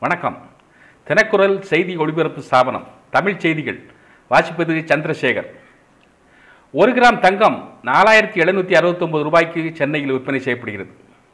வணக்கம் தினக்குரல் செய்தி ஒளிபரப்பு ஸ்தாபனம் தமிழ் செய்திகள் வாசிப்பது சந்திரசேகர் ஒரு கிராம் தங்கம் நாலாயிரத்தி எழுநூற்றி அறுபத்தொம்பது ரூபாய்க்கு சென்னையில் விற்பனை செய்யப்படுகிறது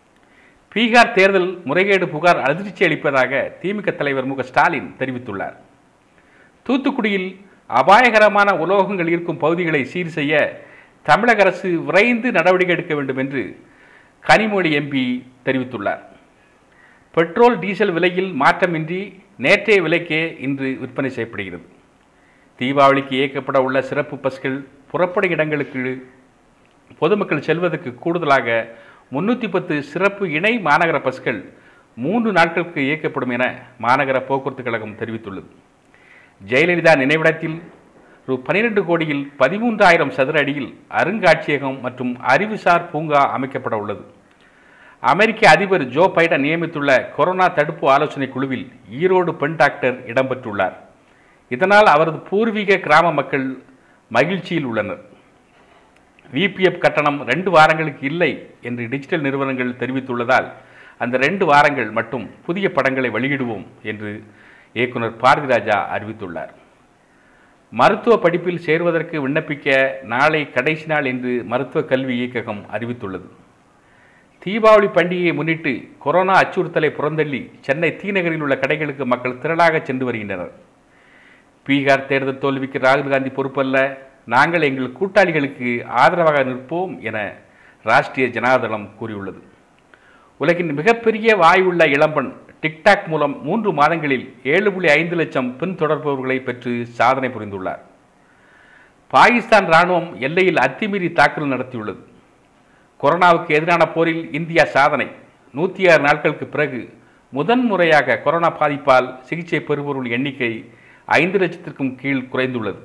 பீகார் தேர்தல் முறைகேடு புகார் அதிர்ச்சி அளிப்பதாக திமுக தலைவர் மு க ஸ்டாலின் தெரிவித்துள்ளார் தூத்துக்குடியில் அபாயகரமான உலோகங்கள் இருக்கும் பகுதிகளை சீர் செய்ய தமிழக அரசு விரைந்து நடவடிக்கை எடுக்க வேண்டும் என்று கனிமொழி எம்பி தெரிவித்துள்ளார் பெட்ரோல் டீசல் விலையில் மாற்றமின்றி நேற்றைய விலைக்கே இன்று விற்பனை செய்யப்படுகிறது தீபாவளிக்கு இயக்கப்பட உள்ள சிறப்பு பஸ்கள் புறப்படும் இடங்களுக்கு பொதுமக்கள் செல்வதற்கு கூடுதலாக முன்னூற்றி பத்து சிறப்பு இணை மாநகர பஸ்கள் மூன்று நாட்களுக்கு இயக்கப்படும் என மாநகர போக்குவரத்து கழகம் தெரிவித்துள்ளது ஜெயலலிதா நினைவிடத்தில் ரூ பனிரெண்டு கோடியில் பதிமூன்றாயிரம் சதுர அடியில் அருங்காட்சியகம் மற்றும் அறிவுசார் பூங்கா அமைக்கப்பட உள்ளது அமெரிக்க அதிபர் ஜோ பைடன் நியமித்துள்ள கொரோனா தடுப்பு ஆலோசனை குழுவில் ஈரோடு பெண் டாக்டர் இடம்பெற்றுள்ளார் இதனால் அவரது பூர்வீக கிராம மக்கள் மகிழ்ச்சியில் உள்ளனர் விபிஎஃப் கட்டணம் ரெண்டு வாரங்களுக்கு இல்லை என்று டிஜிட்டல் நிறுவனங்கள் தெரிவித்துள்ளதால் அந்த ரெண்டு வாரங்கள் மட்டும் புதிய படங்களை வெளியிடுவோம் என்று இயக்குனர் பாரதிராஜா அறிவித்துள்ளார் மருத்துவ படிப்பில் சேர்வதற்கு விண்ணப்பிக்க நாளை கடைசி நாள் என்று மருத்துவ கல்வி இயக்ககம் அறிவித்துள்ளது தீபாவளி பண்டிகையை முன்னிட்டு கொரோனா அச்சுறுத்தலை புறந்தள்ளி சென்னை தீநகரில் உள்ள கடைகளுக்கு மக்கள் திரளாக சென்று வருகின்றனர் பீகார் தேர்தல் தோல்விக்கு ராகுல் காந்தி பொறுப்பல்ல நாங்கள் எங்கள் கூட்டாளிகளுக்கு ஆதரவாக நிற்போம் என ராஷ்டிரிய ஜனதாதளம் கூறியுள்ளது உலகின் மிகப்பெரிய வாயுள்ள இளம்பெண் டிக்டாக் மூலம் மூன்று மாதங்களில் ஏழு புள்ளி ஐந்து லட்சம் பின்தொடர்பவர்களை பெற்று சாதனை புரிந்துள்ளார் பாகிஸ்தான் ராணுவம் எல்லையில் அத்துமீறி தாக்குதல் நடத்தியுள்ளது கொரோனாவுக்கு எதிரான போரில் இந்தியா சாதனை நூற்றி ஆறு நாட்களுக்கு பிறகு முதன்முறையாக கொரோனா பாதிப்பால் சிகிச்சை பெறுபவர்கள் எண்ணிக்கை ஐந்து லட்சத்திற்கும் கீழ் குறைந்துள்ளது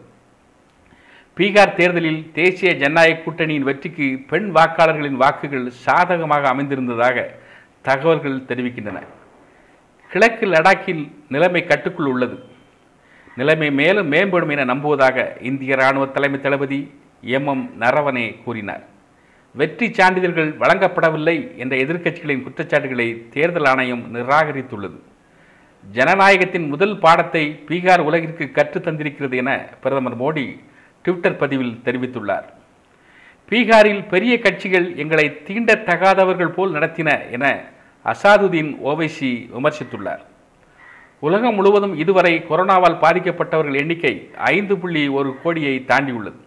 பீகார் தேர்தலில் தேசிய ஜனநாயக கூட்டணியின் வெற்றிக்கு பெண் வாக்காளர்களின் வாக்குகள் சாதகமாக அமைந்திருந்ததாக தகவல்கள் தெரிவிக்கின்றன கிழக்கு லடாக்கில் நிலைமை கட்டுக்குள் உள்ளது நிலைமை மேலும் மேம்படும் என நம்புவதாக இந்திய ராணுவ தலைமை தளபதி எம் எம் நரவனே கூறினார் வெற்றி சான்றிதழ்கள் வழங்கப்படவில்லை என்ற எதிர்க்கட்சிகளின் குற்றச்சாட்டுகளை தேர்தல் ஆணையம் நிராகரித்துள்ளது ஜனநாயகத்தின் முதல் பாடத்தை பீகார் உலகிற்கு கற்றுத் தந்திருக்கிறது என பிரதமர் மோடி ட்விட்டர் பதிவில் தெரிவித்துள்ளார் பீகாரில் பெரிய கட்சிகள் எங்களை தீண்டத்தகாதவர்கள் போல் நடத்தின என அசாதுதீன் ஓவைசி விமர்சித்துள்ளார் உலகம் முழுவதும் இதுவரை கொரோனாவால் பாதிக்கப்பட்டவர்கள் எண்ணிக்கை ஐந்து புள்ளி ஒரு கோடியை தாண்டியுள்ளது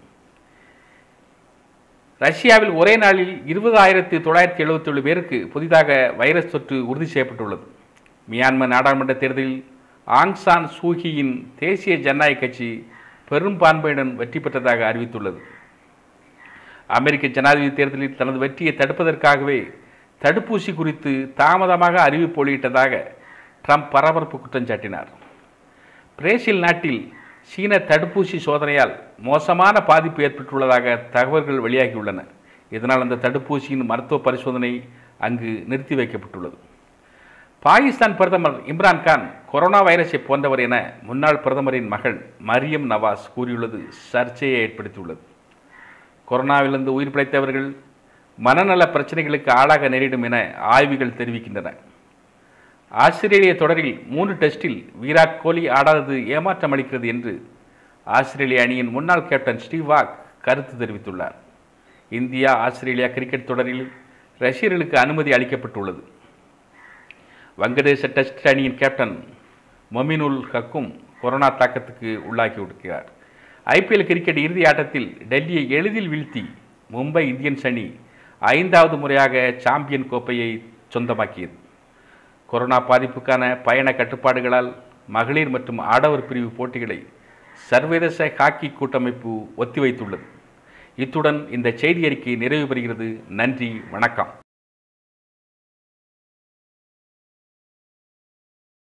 ரஷ்யாவில் ஒரே நாளில் இருபதாயிரத்தி தொள்ளாயிரத்தி எழுபத்தேழு பேருக்கு புதிதாக வைரஸ் தொற்று உறுதி செய்யப்பட்டுள்ளது மியான்மர் நாடாளுமன்ற தேர்தலில் ஆங் சான் சூகியின் தேசிய ஜனநாயக கட்சி பெரும்பான்மையுடன் வெற்றி பெற்றதாக அறிவித்துள்ளது அமெரிக்க ஜனாதிபதி தேர்தலில் தனது வெற்றியை தடுப்பதற்காகவே தடுப்பூசி குறித்து தாமதமாக அறிவிப்பு வெளியிட்டதாக ட்ரம்ப் பரபரப்பு குற்றம் சாட்டினார் பிரேசில் நாட்டில் சீன தடுப்பூசி சோதனையால் மோசமான பாதிப்பு ஏற்பட்டுள்ளதாக தகவல்கள் வெளியாகியுள்ளன இதனால் அந்த தடுப்பூசியின் மருத்துவ பரிசோதனை அங்கு நிறுத்தி வைக்கப்பட்டுள்ளது பாகிஸ்தான் பிரதமர் இம்ரான்கான் கொரோனா வைரஸை போன்றவர் என முன்னாள் பிரதமரின் மகள் மரியம் நவாஸ் கூறியுள்ளது சர்ச்சையை ஏற்படுத்தியுள்ளது கொரோனாவிலிருந்து உயிர் பிழைத்தவர்கள் மனநல பிரச்சனைகளுக்கு ஆளாக நேரிடும் என ஆய்வுகள் தெரிவிக்கின்றன ஆஸ்திரேலிய தொடரில் மூன்று டெஸ்டில் விராட் கோலி ஆடாதது ஏமாற்றம் அளிக்கிறது என்று ஆஸ்திரேலிய அணியின் முன்னாள் கேப்டன் ஸ்டீவாக் கருத்து தெரிவித்துள்ளார் இந்தியா ஆஸ்திரேலியா கிரிக்கெட் தொடரில் ரஷ்யர்களுக்கு அனுமதி அளிக்கப்பட்டுள்ளது வங்கதேச டெஸ்ட் அணியின் கேப்டன் மொமினுல் ஹக்கும் கொரோனா தாக்கத்துக்கு உள்ளாகியிருக்கிறார் ஐபிஎல் கிரிக்கெட் இறுதி ஆட்டத்தில் டெல்லியை எளிதில் வீழ்த்தி மும்பை இந்தியன்ஸ் அணி ஐந்தாவது முறையாக சாம்பியன் கோப்பையை சொந்தமாக்கியது கொரோனா பாதிப்புக்கான பயண கட்டுப்பாடுகளால் மகளிர் மற்றும் ஆடவர் பிரிவு போட்டிகளை சர்வதேச ஹாக்கி கூட்டமைப்பு ஒத்திவைத்துள்ளது இத்துடன் இந்த செய்தி அறிக்கை நிறைவு பெறுகிறது நன்றி வணக்கம்